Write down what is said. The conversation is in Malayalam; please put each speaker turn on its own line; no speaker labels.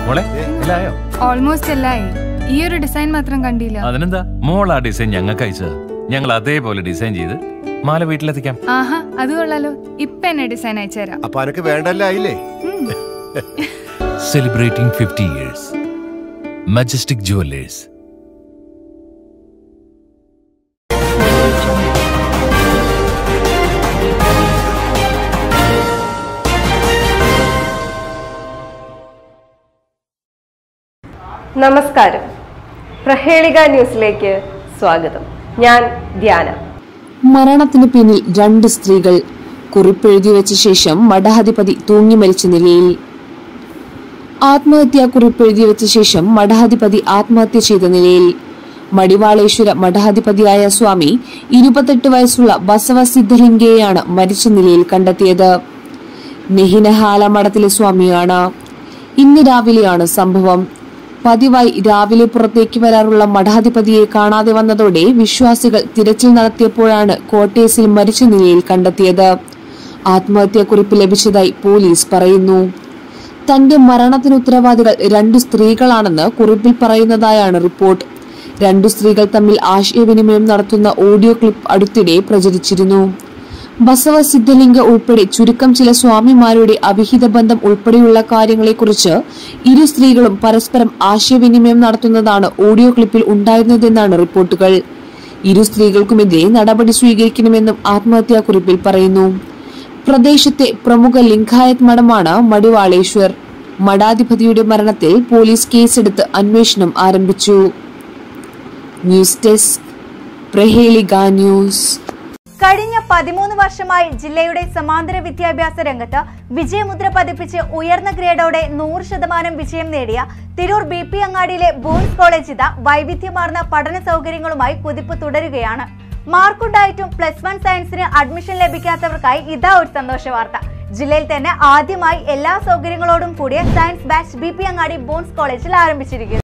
മോളെ എല്ലായോ
ഓൾമോസ്റ്റ് എല്ലായി ഈ ഒരു ഡിസൈൻ മാത്രം കണ്ടില്ല
അതിനെന്താ മോൾ ആ ഡിസൈൻ ഞങ്ങൾക്ക് അയച്ചത് ഞങ്ങൾ അതേപോലെ ഡിസൈൻ ചെയ്ത് മാല വീട്ടിലെത്തിക്കാം
ആഹാ അത് കൊള്ളാലോ ഇപ്പൊ എന്നെ ഡിസൈൻ അയച്ചുതരാം
അപ്പൊ അനക്ക് വേണ്ടല്ല ആയില്ലേ
ഉം.
Celebrating fifty years majestic jewellers
നമസ്കാരം പ്രഹേളിക ന്യൂസിലേക്ക് സ്വാഗതം ഞാൻ ധ്യാന
മരണത്തിന് പിന്നിൽ രണ്ട് സ്ത്രീകൾ കുറിപ്പെഴുതി വെച്ച ശേഷം മഠാധിപതി തൂങ്ങി മരിച്ച നിലയിൽ ആത്മഹത്യാ കുറിപ്പെഴുതി വെച്ച ശേഷം മഠാധിപതി ആത്മഹത്യ ചെയ്ത നിലയിൽ മടിവാളേശ്വര മഠാധിപതിയായ സ്വാമി ഇരുപത്തെട്ട് വയസ്സുള്ള ബസവ സിദ്ധലിംഗയെയാണ് മരിച്ച നിലയിൽ കണ്ടെത്തിയത് നെഹിനഹാല മഠത്തിലെ സ്വാമിയാണ് ഇന്ന് രാവിലെയാണ് സംഭവം പതിവായി രാവിലെ പുറത്തേക്ക് വരാറുള്ള മഠാധിപതിയെ കാണാതെ വന്നതോടെ വിശ്വാസികൾ തിരച്ചിൽ നടത്തിയപ്പോഴാണ് കോട്ടേസിൽ മരിച്ച നിലയിൽ കണ്ടെത്തിയത് ആത്മഹത്യാക്കുറിപ്പ് ലഭിച്ചതായി പോലീസ് പറയുന്നു തന്റെ മരണത്തിന് ഉത്തരവാദികൾ രണ്ടു സ്ത്രീകളാണെന്ന് കുറിപ്പിൽ പറയുന്നതായാണ് റിപ്പോർട്ട് രണ്ടു സ്ത്രീകൾ തമ്മിൽ ആശയവിനിമയം നടത്തുന്ന ഓഡിയോ ക്ലിപ്പ് അടുത്തിടെ പ്രചരിച്ചിരുന്നു ബസവ സിദ്ധലിംഗ ഉൾപ്പെടെ ചുരുക്കം ചില സ്വാമിമാരുടെ അവിഹിത ബന്ധം ഉൾപ്പെടെയുള്ള കാര്യങ്ങളെക്കുറിച്ച് ഇരു സ്ത്രീകളും പരസ്പരം ആശയവിനിമയം നടത്തുന്നതാണ് ഓഡിയോ ക്ലിപ്പിൽ ഉണ്ടായിരുന്നതെന്നാണ് റിപ്പോർട്ടുകൾ ഇരു സ്ത്രീകൾക്കുമെതിരെ നടപടി സ്വീകരിക്കണമെന്നും ആത്മഹത്യാക്കുറിപ്പിൽ പറയുന്നു പ്രദേശത്തെ പ്രമുഖ ലിംഗായത് മഠമാണ് മടിവാളേശ്വർ മഠാധിപതിയുടെ മരണത്തിൽ പോലീസ് കേസെടുത്ത് അന്വേഷണം ആരംഭിച്ചു ന്യൂസ് ഡെസ്ക് പ്രഹേളിക ന്യൂസ്
കഴിഞ്ഞ പതിമൂന്ന് വർഷമായി ജില്ലയുടെ സമാന്തര വിദ്യാഭ്യാസ രംഗത്ത് വിജയമുദ്ര പതിപ്പിച്ച് ഉയർന്ന ഗ്രേഡോടെ നൂറ് ശതമാനം വിജയം നേടിയ തിരൂർ ബി പി അങ്ങാടിയിലെ ബോയ്സ് കോളേജ് ഇത വൈവിധ്യമാർന്ന പഠന സൗകര്യങ്ങളുമായി കുതിപ്പ് തുടരുകയാണ് മാർക്കുണ്ടായിട്ടും പ്ലസ് വൺ സയൻസിന് അഡ്മിഷൻ ലഭിക്കാത്തവർക്കായി ഇതാ ഒരു സന്തോഷ വാർത്ത ജില്ലയിൽ തന്നെ ആദ്യമായി എല്ലാ സൗകര്യങ്ങളോടും കൂടിയ science batch B P Angadi ബോൺസ് കോളേജിൽ ആരംഭിച്ചിരിക്കുന്നു